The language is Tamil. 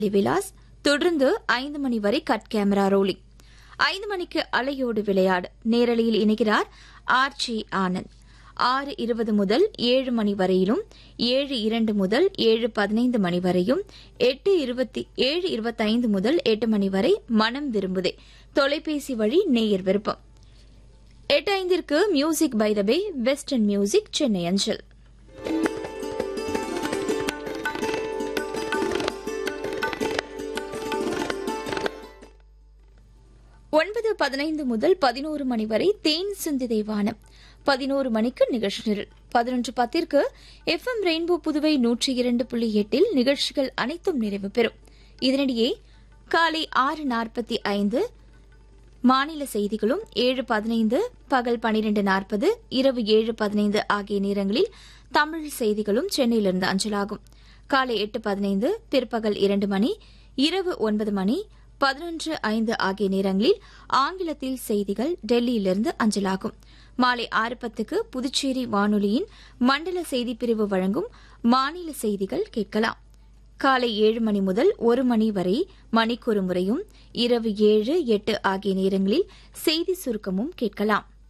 விலாஸ் தொடர்ந்து ஐந்து மணி வரை கட் கேமரா ரோலிங் ஐந்து மணிக்கு அலையோடு விளையாடு நேரலையில் இணைகிறார் ஆர்ச்சி ஆனந்த் ஆறு இருபது முதல் ஏழு மணி வரையிலும் ஏழு இரண்டு முதல் ஏழு பதினைந்து மணி வரையும் எட்டு இருபத்தி ஏழு இருபத்தைந்து முதல் எட்டு மணி வரை மனம் விரும்புதே தொலைபேசி வழி நேயர் விருப்பம் எட்டு ஐந்திற்கு music by the bay western music Chennai அஞ்சல் ஒன்பது பதினைந்து முதல் பதினோரு மணி வரை தேன் சிந்திதை வானம் பதினோரு மணிக்கு நிகழ்ச்சி நிரல் பதினொன்று பத்திற்கு எஃப் எம் ரெயின்போ புதுவை நூற்றி இரண்டு புள்ளி எட்டில் நிகழ்ச்சிகள் அனைத்தும் நிறைவு பெறும் இதனிடையே காலை ஆறு நாற்பத்தி ஐந்து மாநில செய்திகளும் ஏழு பதினைந்து பகல் பனிரெண்டு நாற்பது இரவு ஏழு பதினைந்து ஆகிய நேரங்களில் தமிழ் செய்திகளும் சென்னையிலிருந்து அஞ்சலாகும் காலை எட்டு பதினைந்து பிற்பகல் இரண்டு மணி இரவு ஒன்பது மணி பதினொன்று ஐந்து ஆகிய நேரங்களில் ஆங்கிலத்தில் செய்திகள் டெல்லியிலிருந்து அஞ்சலாகும் மாலை ஆறு பத்துக்கு புதுச்சேரி வானொலியின் மண்டல செய்திப்பிரிவு வழங்கும் மாநில செய்திகள் கேட்கலாம் காலை ஏழு மணி முதல் ஒரு மணி வரை மணிக்கொரு முறையும் இரவு ஏழு எட்டு ஆகிய நேரங்களில் செய்தி சுருக்கமும் கேட்கலாம்